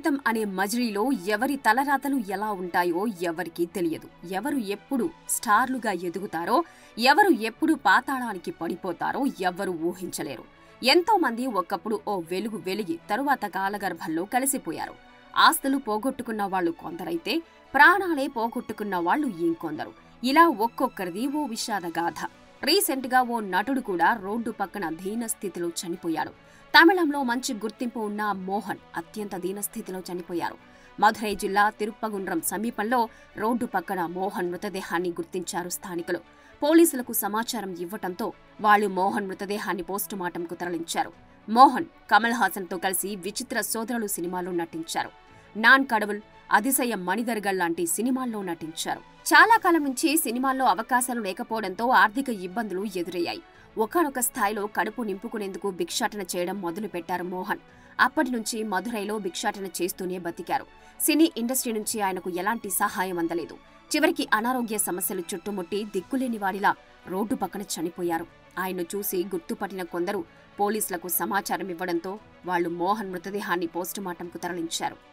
జీవితం అనే మజిలీలో ఎవరి తలరాతలు ఎలా ఉంటాయో ఎవరికీ తెలియదు ఎవరు ఎప్పుడు స్టార్లుగా ఎదుగుతారో ఎవరు ఎప్పుడు పాతాళానికి పడిపోతారో ఎవ్వరూ ఊహించలేరు ఎంతో మంది ఒకప్పుడు ఓ వెలుగు వెలిగి తరువాత కాలగర్భంలో కలిసిపోయారు ఆస్తులు పోగొట్టుకున్న వాళ్ళు కొందరైతే ప్రాణాలే పోగొట్టుకున్న వాళ్ళు ఇంకొందరు ఇలా ఒక్కొక్కరిది ఓ విషాద గాథ రీసెంట్ గా ఓ నటుడు కూడా రోడ్డు పక్కన దీన స్థితిలో చనిపోయాడు తమిళంలో మంచి గుర్తింపు ఉన్న మోహన్ అత్యంత దీనస్థితిలో చనిపోయారు మధురై జిల్లా తిరుప్పగుండ్రం సమీపంలో రోడ్డు పక్కన మోహన్ మృతదేహాన్ని గుర్తించారు స్థానికులు పోలీసులకు సమాచారం ఇవ్వటంతో వాళ్లు మోహన్ మృతదేహాన్ని పోస్టుమార్టంకు తరలించారు మోహన్ కమల్ హాసన్తో కలిసి విచిత్ర సోదరులు సినిమాలో నటించారు నాన్ కడవుల్ అతిశయ మణిదర్గల్ లాంటి సినిమాల్లో నటించారు చాలా కాలం నుంచి సినిమాల్లో అవకాశాలు లేకపోవడంతో ఆర్థిక ఇబ్బందులు ఎదురయ్యాయి ఒకనొక స్థాయిలో కడుపు నింపుకునేందుకు భిక్షాటన చేయడం మొదలుపెట్టారు మోహన్ అప్పటి నుంచి మధురైలో భిక్షాటన చేస్తూనే బతికారు సినీ ఇండస్ట్రీ నుంచి ఆయనకు ఎలాంటి సహాయం అందలేదు చివరికి అనారోగ్య సమస్యలు చుట్టుముట్టి దిక్కులేని వాడిలా రోడ్డు పక్కన చనిపోయారు ఆయన్ను చూసి గుర్తుపట్టిన కొందరు పోలీసులకు సమాచారం ఇవ్వడంతో వాళ్లు మోహన్ మృతదేహాన్ని పోస్టుమార్టంకు తరలించారు